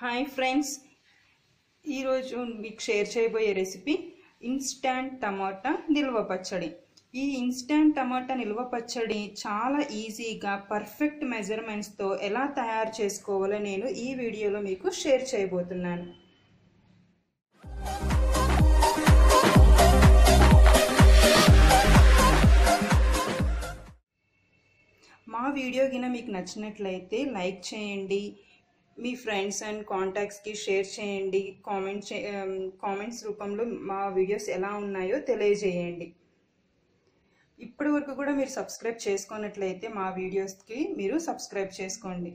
hi friends ఈరోజు మీకు share చేయబోయే రెసిపీ ఇన్స్టాంట్ టమాటా నిల్వ పచ్చడి ఈ ఇన్స్టాంట్ టమాటా నిల్వ పచ్చడి చాలా ఈజీగా పర్ఫెక్ట్ మెజర్మెంట్స్తో ఎలా తయారు చేసుకోవాలో నేను ఈ వీడియోలో మీకు షేర్ చేయబోతున్నాను మా వీడియో గిన మీకు నచ్చినట్లయితే లైక్ చేయండి మీ ఫ్రెండ్స్ అండ్ కాంటాక్ట్స్కి షేర్ చేయండి కామెంట్ చే కామెంట్స్ రూపంలో మా వీడియోస్ ఎలా ఉన్నాయో తెలియజేయండి ఇప్పటి వరకు కూడా మీరు సబ్స్క్రైబ్ చేసుకున్నట్లయితే మా వీడియోస్కి మీరు సబ్స్క్రైబ్ చేసుకోండి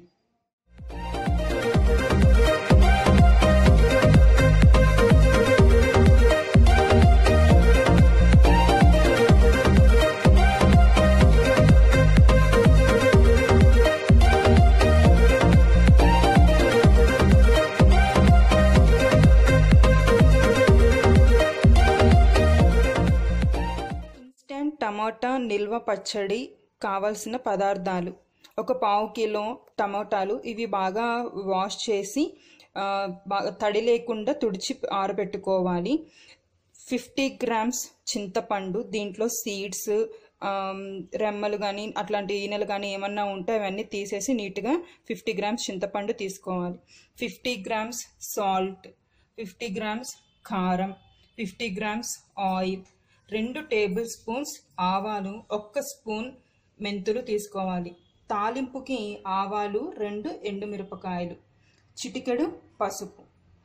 ఇన్స్టెంట్ టమాటా నిల్వ పచ్చడి కావలసిన పదార్థాలు ఒక పావు కిలో టమాటాలు ఇవి బాగా వాష్ చేసి ఆ, బాగా తడి లేకుండా తుడిచి ఆరబెట్టుకోవాలి ఫిఫ్టీ గ్రామ్స్ చింతపండు దీంట్లో సీడ్స్ రెమ్మలు కానీ అట్లాంటి ఈనెలు కానీ ఏమన్నా ఉంటే అవన్నీ తీసేసి నీట్గా ఫిఫ్టీ గ్రామ్స్ చింతపండు తీసుకోవాలి fifty grams salt fifty grams కారం ఫిఫ్టీ గ్రామ్స్ ఆయిల్ రెండు టేబుల్ స్పూన్స్ ఆవాలు ఒక్క స్పూన్ మెంతులు తీసుకోవాలి తాలింపుకి ఆవాలు రెండు ఎండుమిరపకాయలు చిటికెడు పసుపు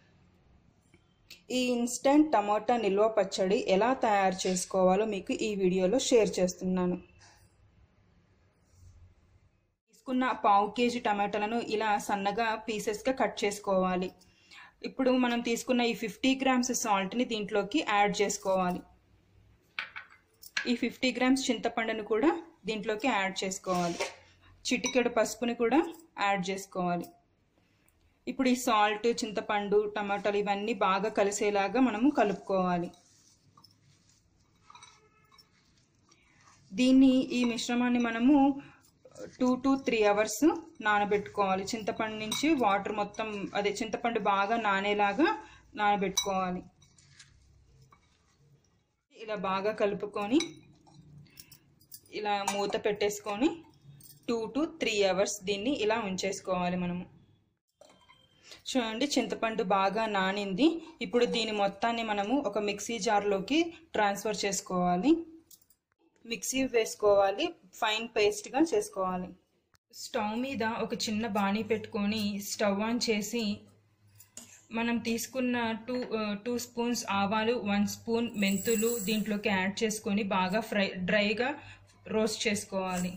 ఈ ఇన్స్టంట్ టమాటా నిల్వ పచ్చడి ఎలా తయారు చేసుకోవాలో మీకు ఈ వీడియోలో షేర్ చేస్తున్నాను తీసుకున్న పావు కేజీ టమాటాలను ఇలా సన్నగా పీసెస్గా కట్ చేసుకోవాలి ఇప్పుడు మనం తీసుకున్న ఈ ఫిఫ్టీ గ్రామ్స్ సాల్ట్ని దీంట్లోకి యాడ్ చేసుకోవాలి ఈ ఫిఫ్టీ గ్రామ్స్ చింతపండును కూడా దీంట్లోకి యాడ్ చేసుకోవాలి చిటికెడు పసుపుని కూడా యాడ్ చేసుకోవాలి ఇప్పుడు ఈ సాల్ట్ చింతపండు టమాటాలు ఇవన్నీ బాగా కలిసేలాగా మనము కలుపుకోవాలి దీన్ని ఈ మిశ్రమాన్ని మనము టూ టు త్రీ అవర్స్ నానబెట్టుకోవాలి చింతపండు నుంచి వాటర్ మొత్తం అదే చింతపండు బాగా నానేలాగా నానబెట్టుకోవాలి ఇలా బాగా కలుపుకొని ఇలా మూత పెట్టేసుకొని టూ టు త్రీ అవర్స్ దీన్ని ఇలా ఉంచేసుకోవాలి మనము చూడండి చింతపండు బాగా నానింది ఇప్పుడు దీని మొత్తాన్ని మనము ఒక మిక్సీ జార్లోకి ట్రాన్స్ఫర్ చేసుకోవాలి మిక్సీ వేసుకోవాలి ఫైన్ పేస్ట్గా చేసుకోవాలి స్టవ్ మీద ఒక చిన్న బాణీ పెట్టుకొని స్టవ్ ఆన్ చేసి మనం తీసుకున్న టూ టూ స్పూన్స్ ఆవాలు వన్ స్పూన్ మెంతులు దీంట్లోకి యాడ్ చేసుకొని బాగా ఫ్రై డ్రైగా రోస్ట్ చేసుకోవాలి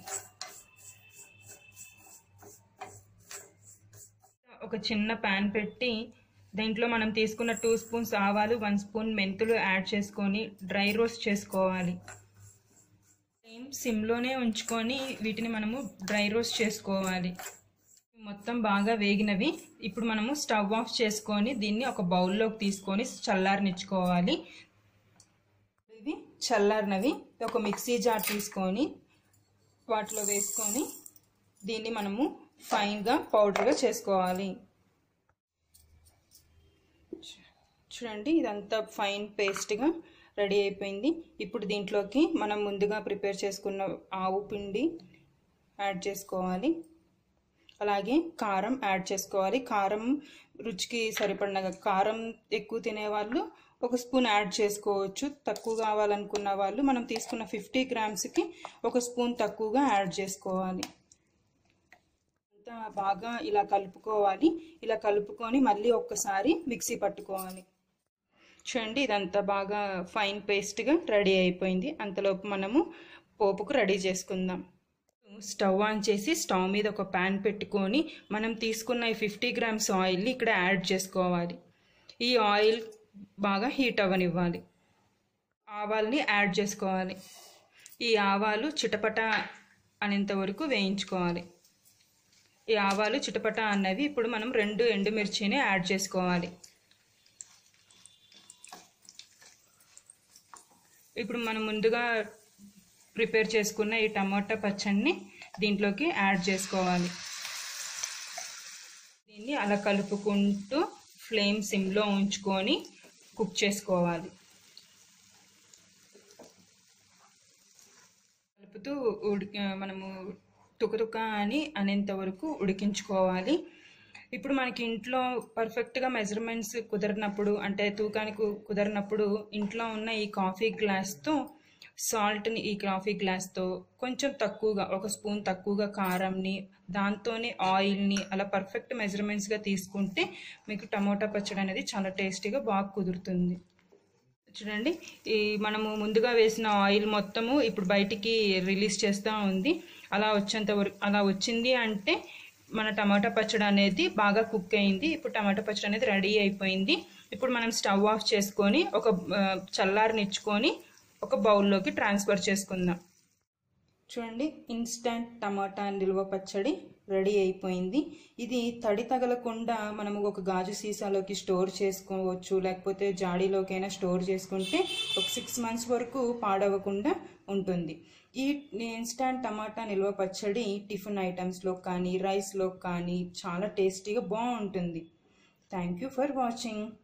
ఒక చిన్న ప్యాన్ పెట్టి దీంట్లో మనం తీసుకున్న టూ స్పూన్స్ ఆవాలు వన్ స్పూన్ మెంతులు యాడ్ చేసుకొని డ్రై రోస్ట్ చేసుకోవాలి సేమ్ సిమ్లోనే ఉంచుకొని వీటిని మనము డ్రై రోస్ట్ చేసుకోవాలి మొత్తం బాగా వేగినవి ఇప్పుడు మనము స్టవ్ ఆఫ్ చేసుకొని దీన్ని ఒక బౌల్లోకి తీసుకొని చల్లారనిచ్చుకోవాలి ఇవి చల్లారినవి ఒక మిక్సీ జార్ తీసుకొని వాటిలో వేసుకొని దీన్ని మనము ఫైన్గా పౌడర్గా చేసుకోవాలి చూడండి ఇదంతా ఫైన్ పేస్ట్గా రెడీ అయిపోయింది ఇప్పుడు దీంట్లోకి మనం ముందుగా ప్రిపేర్ చేసుకున్న ఆవు పిండి యాడ్ చేసుకోవాలి అలాగే కారం యాడ్ చేసుకోవాలి కారం రుచికి సరిపడిన కారం ఎక్కువ తినేవాళ్ళు ఒక స్పూన్ యాడ్ చేసుకోవచ్చు తక్కువ కావాలనుకున్న వాళ్ళు మనం తీసుకున్న ఫిఫ్టీ గ్రామ్స్కి ఒక స్పూన్ తక్కువగా యాడ్ చేసుకోవాలి అంతా బాగా ఇలా కలుపుకోవాలి ఇలా కలుపుకొని మళ్ళీ ఒక్కసారి మిక్సీ పట్టుకోవాలి చూడండి ఇదంతా బాగా ఫైన్ పేస్ట్గా రెడీ అయిపోయింది అంతలోపు మనము పోపుకు రెడీ చేసుకుందాం స్టవ్ ఆన్ చేసి స్టవ్ మీద ఒక ప్యాన్ పెట్టుకొని మనం తీసుకున్న ఈ ఫిఫ్టీ గ్రామ్స్ ఆయిల్ని ఇక్కడ యాడ్ చేసుకోవాలి ఈ ఆయిల్ బాగా హీట్ అవ్వనివ్వాలి ఆవాల్ని యాడ్ చేసుకోవాలి ఈ ఆవాలు చిటపట అనేంత వరకు వేయించుకోవాలి ఈ ఆవాలు చిటపట అన్నవి ఇప్పుడు మనం రెండు ఎండుమిర్చిని యాడ్ చేసుకోవాలి ఇప్పుడు మనం ముందుగా ప్రిపేర్ చేసుకున్న ఈ టమాటా పచ్చడిని దీంట్లోకి యాడ్ చేసుకోవాలి దీన్ని అలా కలుపుకుంటూ ఫ్లేమ్ సిమ్లో ఉంచుకొని కుక్ చేసుకోవాలి కలుపుతూ ఉడి మనము తుకతుక అని అనేంత వరకు ఉడికించుకోవాలి ఇప్పుడు మనకి ఇంట్లో పర్ఫెక్ట్గా మెజర్మెంట్స్ కుదరినప్పుడు అంటే తూకానికి కుదరినప్పుడు ఇంట్లో ఉన్న ఈ కాఫీ గ్లాస్తో సాల్ట్ని ఈ కాఫీ గ్లాస్తో కొంచెం తక్కువగా ఒక స్పూన్ తక్కువగా కారంని దాంతోనే ఆయిల్ని అలా పర్ఫెక్ట్ మెజర్మెంట్స్గా తీసుకుంటే మీకు టమోటా పచ్చడి అనేది చాలా టేస్టీగా బాగా కుదురుతుంది చూడండి ఈ మనము ముందుగా వేసిన ఆయిల్ మొత్తము ఇప్పుడు బయటికి రిలీజ్ చేస్తూ ఉంది అలా వచ్చేంత వరకు అలా వచ్చింది అంటే మన టమాటా పచ్చడి అనేది బాగా కుక్ అయింది ఇప్పుడు టమాటా పచ్చడి అనేది రెడీ అయిపోయింది ఇప్పుడు మనం స్టవ్ ఆఫ్ చేసుకొని ఒక చల్లారనిచ్చుకొని ఒక బౌల్లోకి ట్రాన్స్ఫర్ చేసుకుందాం చూడండి ఇన్స్టంట్ టమాటా నిల్వ పచ్చడి రెడీ అయిపోయింది ఇది తడి తగలకుండా మనము ఒక గాజు సీసాలోకి స్టోర్ చేసుకోవచ్చు లేకపోతే జాడీలోకైనా స్టోర్ చేసుకుంటే ఒక సిక్స్ మంత్స్ వరకు పాడవకుండా ఉంటుంది ఈ ఇన్స్టాంట్ టమాటా నిల్వ పచ్చడి టిఫిన్ ఐటమ్స్లో కానీ రైస్లో కానీ చాలా టేస్టీగా బాగుంటుంది థ్యాంక్ యూ ఫర్ వాచింగ్